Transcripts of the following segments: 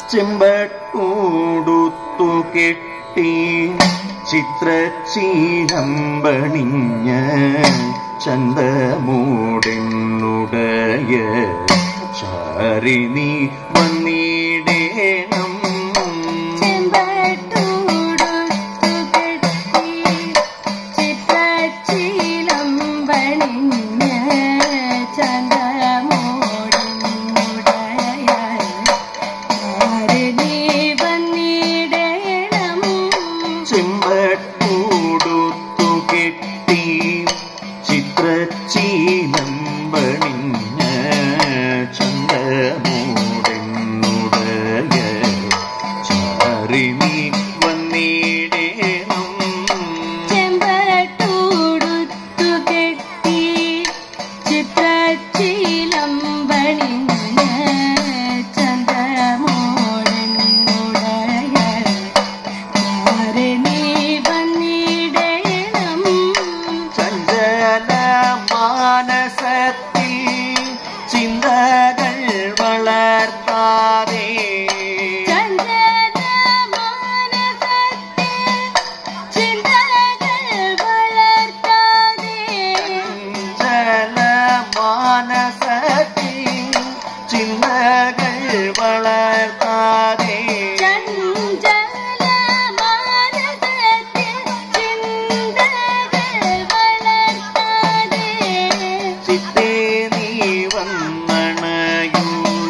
ചെമ്പട്ടൂടുത്തു കെട്ടി ചിത്രച്ചീനമ്പണിഞ്ഞ ചന്തമൂടെന്നുടയ ചാരിണി വന്നിടേണം ചെമ്പട്ടൂടുത്തു കെട്ടി ചിത്രച്ചീലം പണിഞ്ഞ ചന്തമോടുമുടയ ആരിണി വന്നിടണം ചെമ്പട്ടൂടുത്തു കെട്ടി ചിത്രച്ചീനമ്പണിഞ്ഞ ചന്തമൂടെന്നുടയ ചാരിണി വന്നിടേണം ചെമ്പട്ടൂടുത്തു കെട്ടി ചിത്രച്ചീലം പണിഞ്ഞ ചന്ദ്രമോടനുടയ ആരിണി വന്നിടണം ചഞ്ചല മാനസത്തിൽ ചിന്തകൾ വളർത്താതെ ചന്ദ്രന മാനസത്തിൽ ചിന്തകൾ വളർത്താതെ ചഞ്ചല മാനസത്തിൽ ചിന്തകൾ വളർത്താതെ ചഞ്ചല മാനസത്തിൽ ചിന്തകൾ വളർത്താതെ ചിത്തേ നീ വന്നണയൂ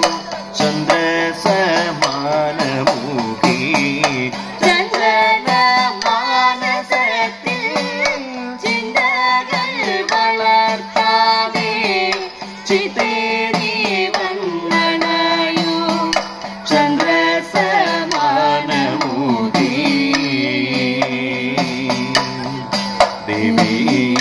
ചന്ദ്രസമാനമുഖി ചന്ദ്രന മാനസത്തിൽ ചിന്തകൾ വളർത്താതെ ചിത്തേ നീ വന്നണയൂ ചന്ദ്രസമാനമുഖി ദേവി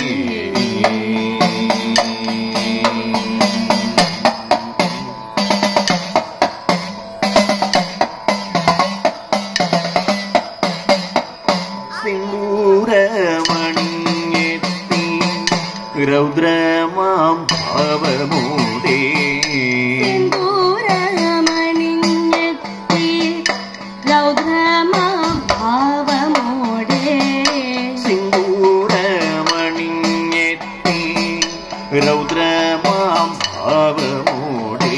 സിന്ദൂരമണിഞ്ഞെത്തി രൗദ്രമാം ഭാവമൂടേ സിന്ദൂരമണിഞ്ഞെത്തി രൗദ്രമാം ഭാവമോടെ സിന്ദൂരമണിഞ്ഞെത്തി രൗദ്രമാം ഭാവമൂടേ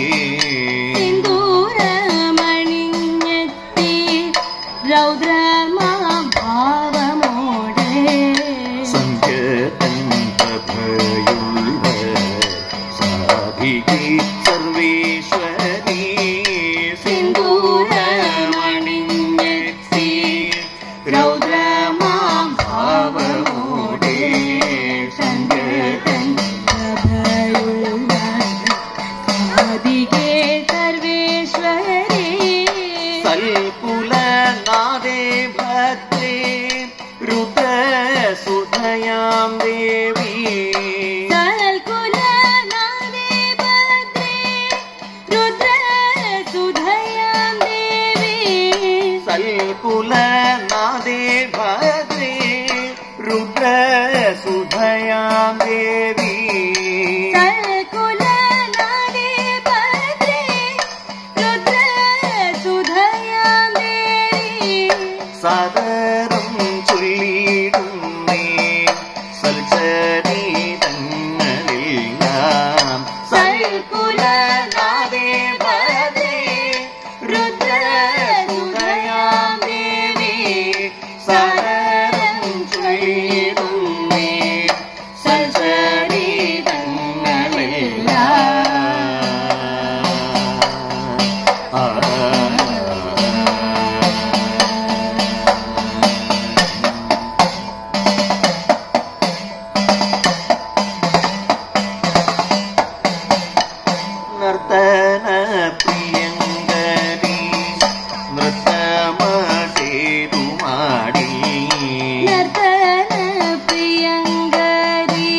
സിന്ദൂരമണിഞ്ഞെത്തി രൗദ്രമാം ഭാവമോടെ സങ്കേതൻ പ്രഭയുള്ള സാധികി സർവേശ്വരി സിന്ദൂരമണിഞ്ഞെത്തി രൗദ്രമാം ഭാവമൂടേ സങ്കേതൻ പ്രഭയുള്ള സാധികേ സർവേശ്വരി സൽകുലനാദേ ഭദ്രേ രുദ്രസുധയാം ദേവി സൽകുലനാദേ ഭദ്രേ രുദ്രസുധയാം ദേവി സൽകുലനാദേ ഭദ്രേ രുദ്രസുധയാം ദേവി സൽകുലനാദേ ഭദ്രേ രുദ്രസുധയാം ദേവി സദരം ചൊല്ലിടുന്നേ സൽചരീതങ്ങളെല്ലാം സൽകുലനാദേ ഭദ്രേ രുദ്രസുധയാം ദേവി സദരം ചൊല്ലിടുന്നേ സൽചരീതങ്ങളെല്ലാം നർത്തന പ്രിയങ്കരി നൃത്തമേതു മാടി നർത്തന പ്രിയങ്കരി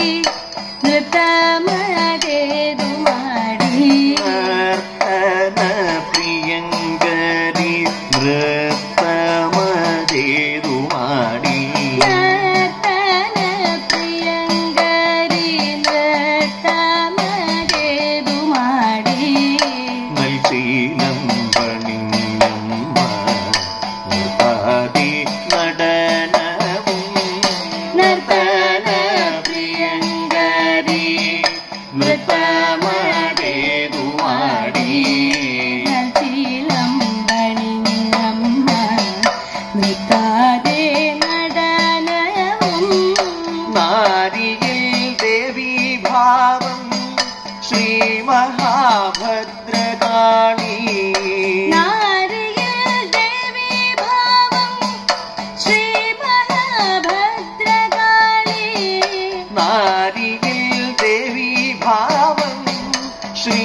നൃത്തമതേതു മാടി നർത്തന പ്രിയങ്കരി നൃത്തമേതു മാടി നർത്തന പ്രിയങ്കരി നൃത്തമതേതു മാടി നൽശീലം പണിഞ്ഞം ഭദ്രകാളി നാരിയൽ ദേവി ഭാവം ശ്രീ മഹാഭദ്രകാളി നാരിയിൽ ദേവി ഭാവം ശ്രീ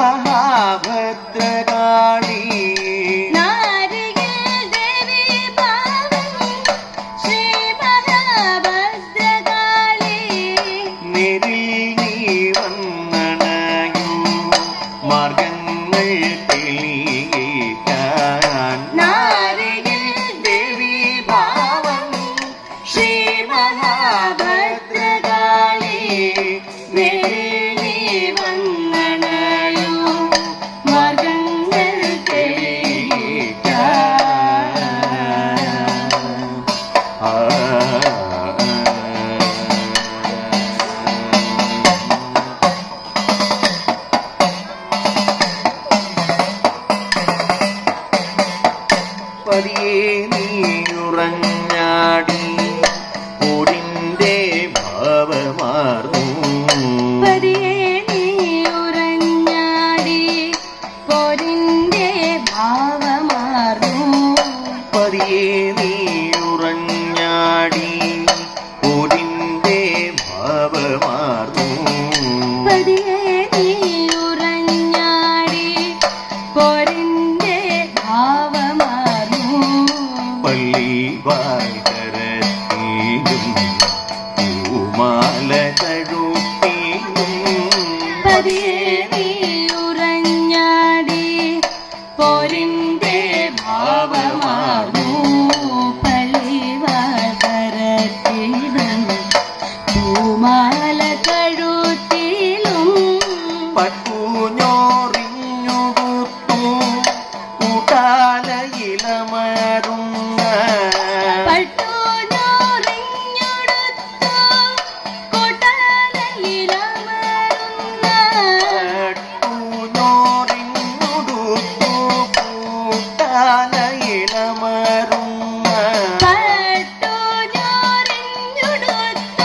മഹാഭദ്രകാളി നാരിയൽ ദേവി ഭാവം ശ്രീ മഹാഭദ്രകാളി നിരിൽ നീ വന്നണയൂ മാർഗങ്ങൾ തെളിയിക്കാൻ നാരിയിൽ ദേവി ഭാവം ശ്രീ മഹാഭദ്രകാളി നിരിൽ നീ വന്നണയൂ മാർഗങ്ങൾ തെളിയിക്കാൻ ആ പതിയെ നീയുറഞ്ഞാടി പോരിന്റെ ഭാവമാർന്നു പതിയെ നീ ഉറഞ്ഞാടി പോരിന്റെ ഭാവമാർന്നു പതിയെ നീയുറഞ്ഞാടി പോരിന്റെ ഭാവമാർന്നു പതിയെ നീ ഉറഞ്ഞാടി പോരിന്റെ ഭാവമാർന്നു പള്ളി വായ്കരത്തിലും പൂമാല കഴുത്തിലും പതിയെ നീ ഉറഞ്ഞാടി പോരിന്റെ ഭാവമാർന്നു പള്ളിവാസരത്തിലും പൂമാല കഴുത്തിലും പട്ടുഞ്ഞോറിഞ്ഞുകുത്തു കൂട്ടാലയിലമരുന്ന പട്ടു ഞൊറിഞ്ഞുടുത്തു കൊട്ടാരയിലമരുന്ന പട്ടുഞ്ഞോറിഞ്ഞുടുത്തു കൂട്ടാലയിലമരുന്ന പട്ടു ഞൊറിഞ്ഞുടുത്തു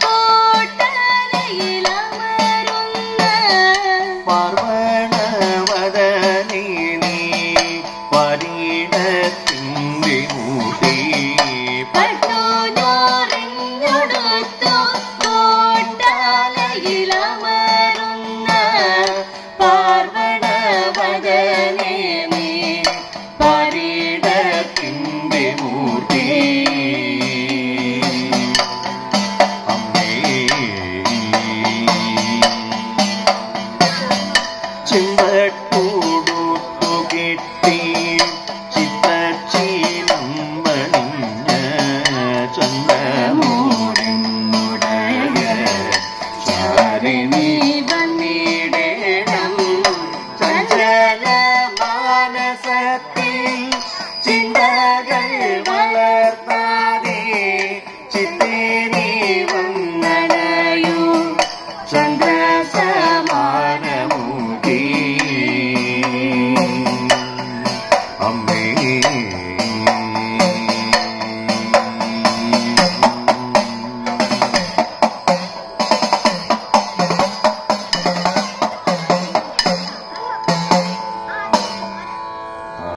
കൊട്ടാരയിലമരുന്ന പാർവണവദനേ നീ പരീടത്തിൻ്റെ മൂടി പട്ടു ഞൊറിഞ്ഞുടുത്തു കൊട്ടാരയിലമരുന്ന പാർവണവദനേ നീ പരീടത്തിൻ്റെ മൂടി അമ്മേ ചെമ്പട്ടൂടുത്തു കിട്ടി